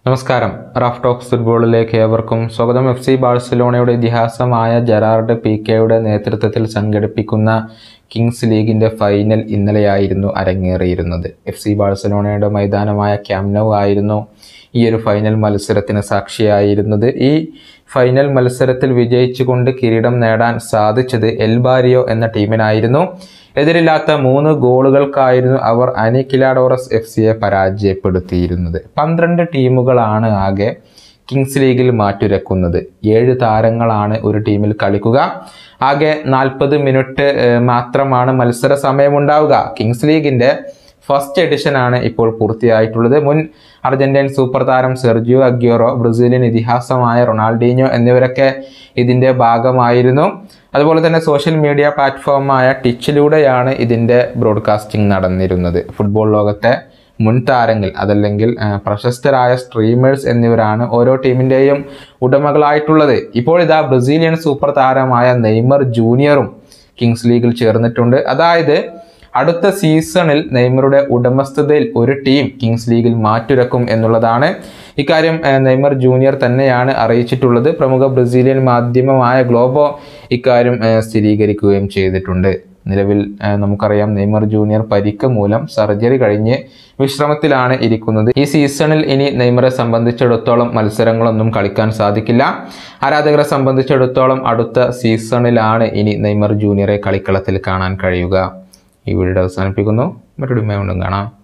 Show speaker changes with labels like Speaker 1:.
Speaker 1: നമസ്കാരം Raf talks ഫുട്ബോളിലേക്ക് ഏവർക്കും സ്വാഗതം എഫ് സി ബാഴ്സലോണയുടെ ഇതിഹാസമായ ജെറാർഡ് പി കെയുടെ നേതൃത്വത്തിൽ സംഘടിപ്പിക്കുന്ന കിങ്സ് ലീഗിന്റെ ഫൈനൽ ഇന്നലെയായിരുന്നു അരങ്ങേറിയിരുന്നത് എഫ് സി ബാഴ്സലോണയുടെ മൈതാനമായ ക്യാംനൌ ആയിരുന്നു ഈ ഒരു ഫൈനൽ മത്സരത്തിന് സാക്ഷിയായിരുന്നത് ഈ ഫൈനൽ മത്സരത്തിൽ വിജയിച്ചുകൊണ്ട് കിരീടം നേടാൻ സാധിച്ചത് എൽബാരിയോ എന്ന ടീമിനായിരുന്നു എതിരില്ലാത്ത മൂന്ന് ഗോളുകൾക്കായിരുന്നു അവർ അനിക്കിലാഡോറസ് എഫ് സിയെ പരാജയപ്പെടുത്തിയിരുന്നത് പന്ത്രണ്ട് ടീമുകളാണ് ആകെ കിങ്സ് ലീഗിൽ മാറ്റുരക്കുന്നത് ഏഴ് താരങ്ങളാണ് ഒരു ടീമിൽ കളിക്കുക ആകെ നാൽപ്പത് മിനിറ്റ് ഏഹ്, മാത്രമാണ് മത്സര സമയമുണ്ടാവുക കിങ്സ് ലീഗിന്റെ ഫസ്റ്റ് എഡിഷൻ ആണ് ഇപ്പോൾ പൂർത്തിയായിട്ടുള്ളത് മുൻ അർജന്റീൻ സൂപ്പർ താരം സെർജിയോ അഗ്യോറോ ബ്രസീലിയൻ ഇതിഹാസമായ റൊണാൾഡീഞ്ഞോ എന്നിവരൊക്കെ ഇതിന്റെ ഭാഗമായിരുന്നു അതുപോലെ തന്നെ സോഷ്യൽ മീഡിയ പ്ലാറ്റ്ഫോമായ ടിച്ചിലൂടെയാണ് ഇതിന്റെ ബ്രോഡ്കാസ്റ്റിംഗ് നടന്നിരുന്നത് ഫുട്ബോൾ ലോകത്തെ മുൻ താരങ്ങൾ അതല്ലെങ്കിൽ ആ, പ്രശസ്തരായ സ്ട്രീമേഴ്സ് എന്നിവരാണ് ഓരോ ടീമിന്റെയും ഉടമകളായിട്ടുള്ളത് ഇപ്പോൾ ഇതാ ബ്രസീലിയൻ സൂപ്പർ താരമായ നെയ്മർ ജൂനിയറും കിങ്സ് ലീഗിൽ ചേർന്നിട്ടുണ്ട് അതായത് അടുത്ത സീസണിൽ നെയ്മറുടെ ഉടമസ്ഥതയിൽ ഒരു ടീം കിങ്സ് ലീഗിൽ മാറ്റുരക്കും എന്നുള്ളതാണ് ഇക്കാര്യം ഏഹ്, നെയ്മർ ജൂനിയർ തന്നെയാണ് അറിയിച്ചിട്ടുള്ളത് പ്രമുഖ ബ്രസീലിയൻ മാധ്യമമായ ഗ്ലോബോ ഇക്കാര്യം ഏഹ്, സ്ഥിരീകരിക്കുകയും ചെയ്തിട്ടുണ്ട് നിലവിൽ ഏഹ്, നമുക്കറിയാം നെയ്മർ ജൂനിയർ പരിക്ക് മൂലം സർജറി കഴിഞ്ഞ് വിശ്രമത്തിലാണ് ഇരിക്കുന്നത് ഈ സീസണിൽ ഇനി നെയ്മറെ സംബന്ധിച്ചിടത്തോളം മത്സരങ്ങളൊന്നും കളിക്കാൻ സാധിക്കില്ല ആരാധകരെ സംബന്ധിച്ചിടത്തോളം അടുത്ത സീസണിലാണ് ഇനി നെയ്മർ ജൂനിയറെ കളിക്കളത്തിൽ കാണാൻ കഴിയുക ഈ വീഡിയോ അവസാനിപ്പിക്കുന്നു മറ്റൊരു ഉണ്ടം കാണാം